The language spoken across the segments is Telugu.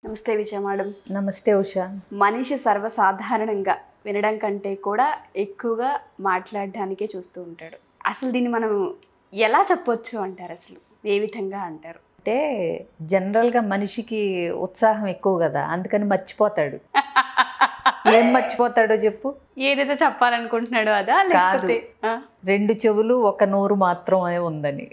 నమస్తే విజయ మేడం నమస్తే ఉషా మనిషి సర్వసాధారణంగా వినడం కంటే కూడా ఎక్కువగా మాట్లాడడానికే చూస్తూ ఉంటాడు అసలు దీన్ని మనం ఎలా చెప్పొచ్చు అంటారు అసలు ఏ విధంగా అంటారు అంటే జనరల్గా మనిషికి ఉత్సాహం ఎక్కువ కదా అందుకని మర్చిపోతాడు ఏం మర్చిపోతాడో చెప్పు ఏదైతే చెప్పాలనుకుంటున్నాడో అదా కాదు. లేకపోతే ఆ? రెండు చెవులు ఒక నోరు మాత్రమే ఉందని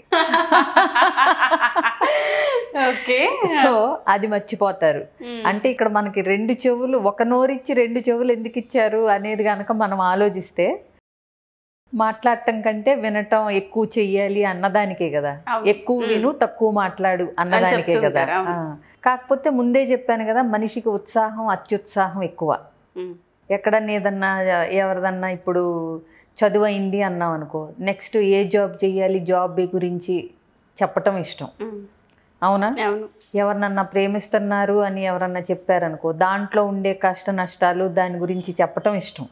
ఓకే సో అది మర్చిపోతారు మ్మ్. అంటే ఇక్కడ మనకి రెండు చెవులు ఒక నోరు ఇచ్చి రెండు చెవులు ఎందుకు ఇచ్చారు అనేది కనుక మనం ఆలోచిస్తే మాట్లాడటం కంటే వినటం ఎక్కువ చెయ్యాలి అన్నదానికే కదా అవును. ఎక్కువ మ్మ్. విను తక్కువ మాట్లాడు అన్నదానికే చెప్తూ కదా ఉంటారు, అవును. ఆ. కాకపోతే ముందే చెప్పాను కదా మనిషికి ఉత్సాహం అత్యుత్సాహం ఎక్కువ మ్మ్. ఎక్కడన్నా ఏదన్నా ఎవరిదన్నా ఇప్పుడు చదువు అయింది అన్నాం అనుకో నెక్స్ట్ ఏ జాబ్ చేయాలి జాబ్ గురించి చెప్పటం ఇష్టం మ్మ్. అవునా అవును ఎవరినన్నా ప్రేమిస్తున్నారు అని ఎవరన్నా చెప్పారనుకో దాంట్లో ఉండే కష్ట నష్టాలు దాని గురించి చెప్పటం ఇష్టం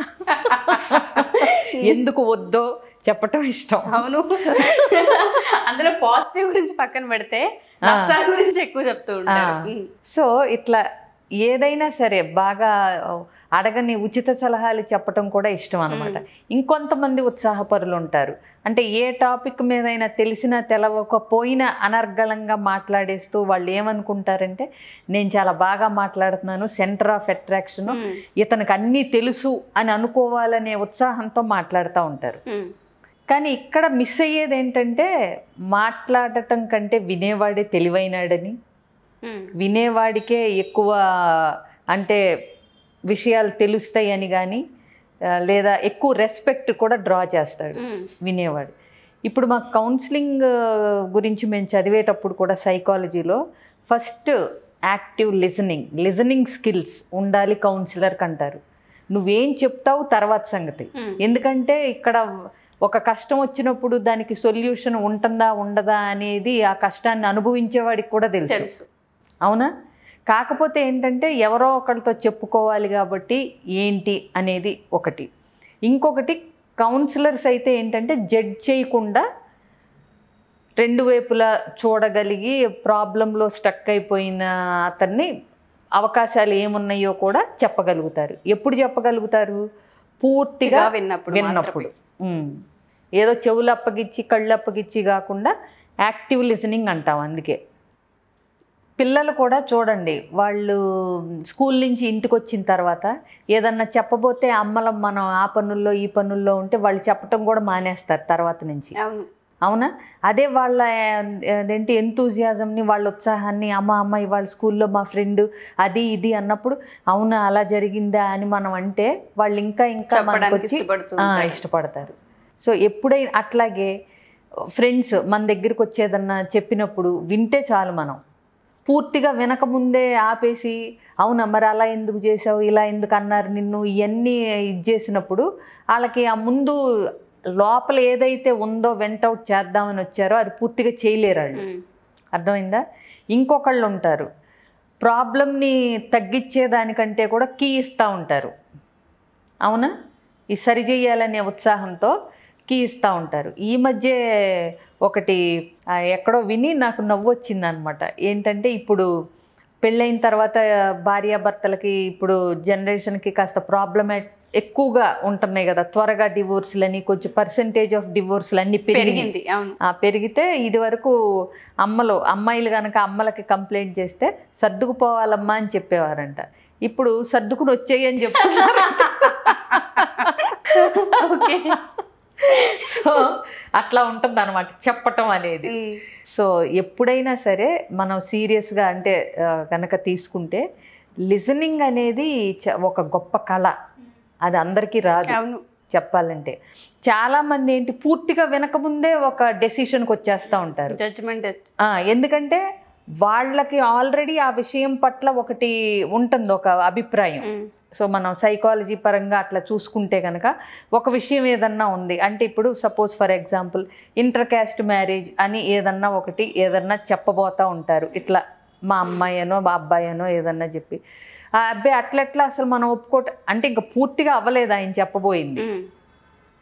ఎందుకు వద్దో చెప్పటం ఇష్టం అవును అందులో పాజిటివ్ గురించి పక్కన పెడితే నష్టాల గురించి ఎక్కువ చెప్తూ ఉంటారు ఆ. మ్మ్. సో ఇట్లా ఏదైనా సరే బాగా అడగని ఉచిత సలహాలు చెప్పటం కూడా ఇష్టం అనమాట ఇంకొంతమంది ఉత్సాహపరులు ఉంటారు అంటే ఏ టాపిక్ మీదైనా తెలిసినా తెలవకపోయినా అనర్గళంగా మాట్లాడేస్తూ వాళ్ళు ఏమనుకుంటారంటే నేను చాలా బాగా మాట్లాడుతున్నాను సెంటర్ ఆఫ్ అట్రాక్షన్ మ్మ్. ఇతనికి అన్నీ తెలుసు అని అనుకోవాలనే ఉత్సాహంతో మాట్లాడుతూ ఉంటారు మ్మ్. కానీ ఇక్కడ మిస్ అయ్యేది ఏంటంటే మాట్లాడటం కంటే వినేవాడే తెలివైనాడని మ్మ్. వినేవాడికే ఎక్కువ అంటే విషయాలు తెలుస్తాయని కానీ ఆ, లేదా ఎక్కువ రెస్పెక్ట్ కూడా డ్రా చేస్తాడు మ్మ్. వినేవాడు ఇప్పుడు మాకు కౌన్సిలింగ్ గురించి మేము చదివేటప్పుడు కూడా సైకాలజీలో first active listening listening skills ఉండాలి కౌన్సిలర్కి అంటారు నువ్వేం చెప్తావు తర్వాత సంగతి మ్మ్. ఎందుకంటే ఇక్కడ ఒక కష్టం వచ్చినప్పుడు దానికి సొల్యూషన్ ఉంటుందా ఉండదా అనేది ఆ కష్టాన్ని అనుభవించేవాడికి కూడా తెలుసు తెలుసు అవునా కాకపోతే ఏంటంటే ఎవరో ఒకరితో చెప్పుకోవాలి కాబట్టి ఏంటి అనేది ఒకటి ఇంకొకటి కౌన్సిలర్స్ అయితే ఏంటంటే జడ్జ్ చేయకుండా రెండు వైపులా చూడగలిగి ప్రాబ్లంలో స్టక్ అయిపోయిన అతన్ని అవకాశాలు ఏమున్నాయో కూడా చెప్పగలుగుతారు ఎప్పుడు చెప్పగలుగుతారు పూర్తిగా పూర్తిగా విన్నప్పుడు విన్నప్పుడు ఉమ్. ఏదో చెవులు అప్పగిచ్చి కళ్ళు అప్పగిచ్చి కాకుండా యాక్టివ్ లిసనింగ్ అంటాం అందుకే పిల్లలు కూడా చూడండి వాళ్ళు స్కూల్ నుంచి ఇంటికి వచ్చిన తర్వాత ఏదన్నా చెప్పబోతే అమ్మలం మనం ఆ పనుల్లో ఈ పనుల్లో ఉంటే వాళ్ళు చెప్పటం కూడా మానేస్తారు తర్వాత నుంచి అవును అవునా అదే వాళ్ళ ఆ, అదేంటి ఎంతూజియాజంని వాళ్ళ ఉత్సాహాన్ని అమ్మ అమ్మ ఇవాళ స్కూల్లో మా ఫ్రెండ్ అది ఇది అన్నప్పుడు అవునా అలా జరిగిందా అని మనం అంటే వాళ్ళు ఇంకా ఇంకా మనకు చెప్పడానికి వచ్చి ఇష్టపడుతూ ఆ, ఉంటారు. ఇష్టపడతారు సో ఎప్పుడైనా అట్లాగే ఫ్రెండ్స్ మన దగ్గరికి వచ్చేదన్నా చెప్పినప్పుడు వింటే చాలు మనం పూర్తిగా వినకముందే ఆపేసి అవునా మరి అలా ఎందుకు చేసావు ఇలా ఎందుకు అన్నారు నిన్ను ఇవన్నీ ఇది చేసినప్పుడు వాళ్ళకి ఆ ముందు లోపల ఏదైతే ఉందో వెంట అవుట్ చేద్దామని వచ్చారో అది పూర్తిగా చేయలేరు వాళ్ళు మ్మ్. అర్థమైందా ఇంకొకళ్ళు ఉంటారు ప్రాబ్లమ్ని తగ్గించేదానికంటే కూడా కీ ఇస్తూ ఉంటారు అవునా ఈ సరి చేయాలనే ఉత్సాహంతో కీ ఇస్తూ ఉంటారు ఈ మధ్య ఒకటి ఆ, ఎక్కడో విని నాకు నవ్వు వచ్చింది అనమాట ఏంటంటే ఇప్పుడు పెళ్ళైన తర్వాత భార్యాభర్తలకి ఇప్పుడు జనరేషన్కి కాస్త ప్రాబ్లమే ఎక్కువగా ఉంటున్నాయి కదా త్వరగా డివోర్స్లని కొంచెం పర్సంటేజ్ ఆఫ్ డివోర్స్లు అన్నీ పెరిగి పెరిగింది అవును ఆ, పెరిగితే ఇది వరకు అమ్మలు అమ్మాయిలు కనుక అమ్మలకి కంప్లైంట్ చేస్తే సర్దుకుపోవాలమ్మా అని చెప్పేవారంట ఇప్పుడు సర్దుకుని వచ్చేయి అని చెప్తున్నారు ఓకే సో అట్లా ఉంటుంది అనమాట చెప్పటం అనేది మ్మ్. సో ఎప్పుడైనా సరే మనం సీరియస్గా అంటే ఆ, కనుక తీసుకుంటే లిజనింగ్ అనేది చ- ఒక గొప్ప కళ అది అందరికీ రాదు అవును చెప్పాలంటే చాలామంది ఏంటి పూర్తిగా వినకముందే ఒక డెసిషన్కి వచ్చేస్తూ ఉంటారు జడ్జ్మెంట్ ఆ, ఎందుకంటే వాళ్ళకి ఆల్రెడీ ఆ విషయం పట్ల ఒకటి ఉంటుంది ఒక అభిప్రాయం సో మనం సైకాలజీ పరంగా అట్లా చూసుకుంటే కనుక ఒక విషయం ఏదన్నా ఉంది అంటే ఇప్పుడు suppose for example inter caste marriage అని ఏదన్నా ఒకటి ఏదన్నా చెప్పబోతూ ఉంటారు ఇట్లా మా అమ్మాయనో మా అబ్బాయనో ఏదన్నా చెప్పి ఆ అబ్బాయి అట్లెట్లా అసలు మనం ఒప్పుకోట అంటే ఇంకా పూర్తిగా అవ్వలేదు ఆయన చెప్పబోయింది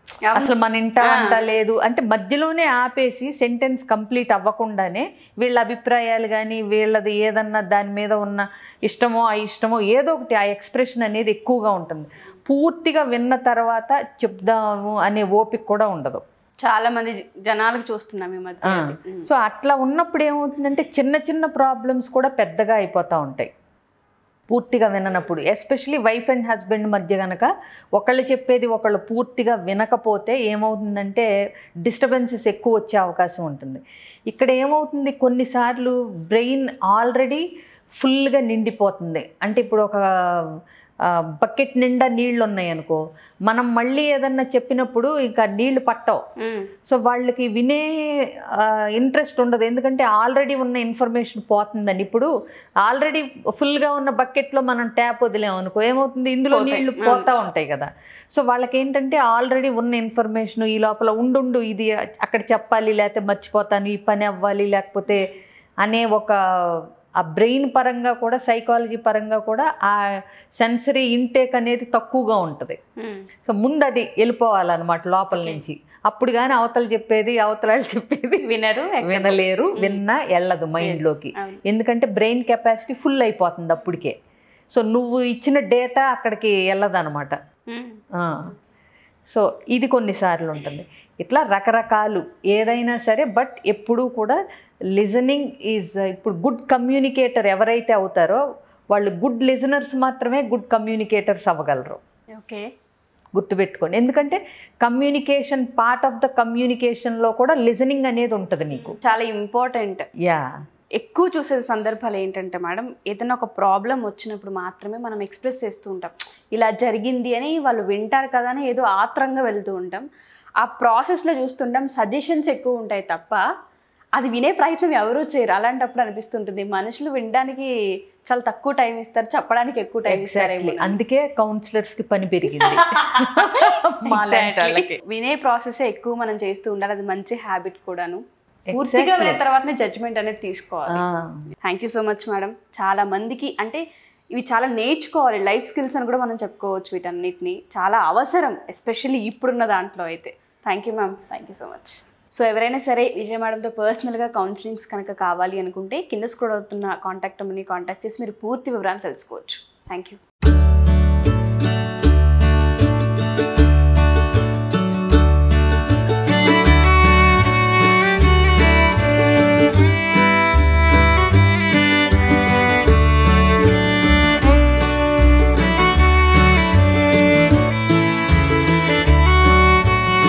అవును. అసలు మన ఇంట ఆ. వంట లేదు అంటే మధ్యలోనే ఆపేసి సెంటెన్స్ కంప్లీట్ అవ్వకుండానే వీళ్ళ అభిప్రాయాలు కానీ వీళ్ళది ఏదన్నా దాని మీద ఉన్న ఇష్టమో ఆ ఇష్టమో ఏదో ఒకటి ఆ ఎక్స్ప్రెషన్ అనేది ఎక్కువగా ఉంటుంది పూర్తిగా విన్న తర్వాత చెప్దాము అనే ఓపిక కూడా ఉండదు చాలా మంది జనాలకు చూస్తున్నాం ఈ మధ్య ఆ. అది. ఉమ్. సో అట్లా ఉన్నప్పుడు ఏమవుతుందంటే చిన్న చిన్న ప్రాబ్లమ్స్ కూడా పెద్దగా అయిపోతూ ఉంటాయి పూర్తిగా విననప్పుడు ఎస్పెషలీ వైఫ్ అండ్ హస్బెండ్ మధ్య కనుక ఒకళ్ళు చెప్పేది ఒకళ్ళు పూర్తిగా వినకపోతే ఏమవుతుందంటే డిస్టర్బెన్సెస్ ఎక్కువ వచ్చే అవకాశం ఉంటుంది ఇక్కడ ఏమవుతుంది కొన్నిసార్లు బ్రెయిన్ ఆల్రెడీ ఫుల్గా నిండిపోతుంది అంటే ఇప్పుడు ఒక బకెట్ నిండా నీళ్ళు ఉన్నాయి అనుకో మనం మళ్ళీ ఏదన్నా చెప్పినప్పుడు ఇంకా నీళ్లు పట్టవు ఉమ్. సో వాళ్ళకి వినే ఇంట్రెస్ట్ ఉండదు ఎందుకంటే ఆల్రెడీ ఉన్న ఇన్ఫర్మేషన్ పోతుందని ఇప్పుడు ఆల్రెడీ ఫుల్గా ఉన్న బకెట్లో మనం ట్యాప్ వదిలేం అనుకో ఏమవుతుంది ఇందులో పోతాయి. నీళ్లు అవును. పోతా ఉంటాయి కదా సో వాళ్ళకి ఏంటంటే ఆల్రెడీ ఉన్న ఇన్ఫర్మేషన్ ఈ లోపల ఉండుండు ఇది అక్కడ చెప్పాలి లేకపోతే మర్చిపోతాను ఈ పని అవ్వాలి లేకపోతే అనే ఒక ఆ బ్రెయిన్ పరంగా కూడా సైకాలజీ పరంగా కూడా ఆ సెన్సరీ ఇంటేక్ అనేది తక్కువగా ఉంటుంది ఉమ్. సో ముందు అది వెళ్ళిపోవాలన్నమాట లోపల నుంచి అప్పుడు కానీ అవతలు చెప్పేది అవతలాలు చెప్పేది వినరు వినలేరు విన్నా వెళ్ళదు మైండ్లోకి అవును. ఎందుకంటే బ్రెయిన్ కెపాసిటీ ఫుల్ అయిపోతుంది అప్పటికే సో నువ్వు ఇచ్చిన డేటా అక్కడికి వెళ్ళదన్నమాట ఉమ్. సో ఇది కొన్నిసార్లు ఉంటుంది ఇట్లా రకరకాలు ఏదైనా సరే బట్ ఎప్పుడూ కూడా లిజనింగ్ ఈజ్ ఇప్పుడు గుడ్ కమ్యూనికేటర్ ఎవరైతే అవుతారో వాళ్ళు గుడ్ లిజనర్స్ మాత్రమే గుడ్ కమ్యూనికేటర్స్ అవ్వగలరు ఓకే గుర్తుపెట్టుకోండి ఎందుకంటే కమ్యూనికేషన్ పార్ట్ ఆఫ్ ద కమ్యూనికేషన్లో కూడా లిజనింగ్ అనేది ఉంటుంది నీకు చాలా ఇంపార్టెంట్ యా ఎక్కువ చూసే సందర్భాలు ఏంటంటే మేడం ఏదైనా ఒక ప్రాబ్లం వచ్చినప్పుడు మాత్రమే మనం ఎక్స్ప్రెస్ చేస్తూ ఉంటాం ఇలా జరిగింది అని వాళ్ళు వింటారు కదా అని ఏదో ఆత్రంగా వెళ్తూ ఉంటాం ఆ ప్రాసెస్లో చూస్తుంటాం సజెషన్స్ ఎక్కువ ఉంటాయి తప్ప అది వినే ప్రయత్నం ఎవరూ చేయరు అలాంటప్పుడు అనిపిస్తుంటుంది మనుషులు వినడానికి చాలా తక్కువ టైం ఇస్తారు చెప్పడానికి ఎక్కువ టైం ఎగ్జాక్ట్లీ ఇస్తారేమో అందుకే కౌన్సిలర్స్ కి పని పెరిగింది మాలాంటి వాళ్ళకి. వినే ప్రాసెస్ ఎక్కువ మనం చేస్తూ ఉండాలి అది మంచి హ్యాబిట్ కూడాను పూర్తిగా విన్న తర్వాతనే జడ్జ్మెంట్ అనేది తీసుకోవాలి ఆ, thank you so much madam చాలా మందికి అంటే ఇవి చాలా నేర్చుకోవాలి లైఫ్ స్కిల్స్ అని కూడా మనం చెప్పుకోవచ్చు వీటన్నిటిని చాలా అవసరం ఎస్పెషల్లీ ఇప్పుడున్న దాంట్లో అయితే thank you ma'am thank you so much so ఎవరైనా సరే విజయ మేడంతో పర్సనల్గా కౌన్సిలింగ్స్ కనుక కావాలి అనుకుంటే కింద స్క్రోల్ అవుతున్న కాంటాక్ట్ నెంబర్ని కాంటాక్ట్ చేసి మీరు పూర్తి వివరాలు తెలుసుకోవచ్చు థ్యాంక్ యూ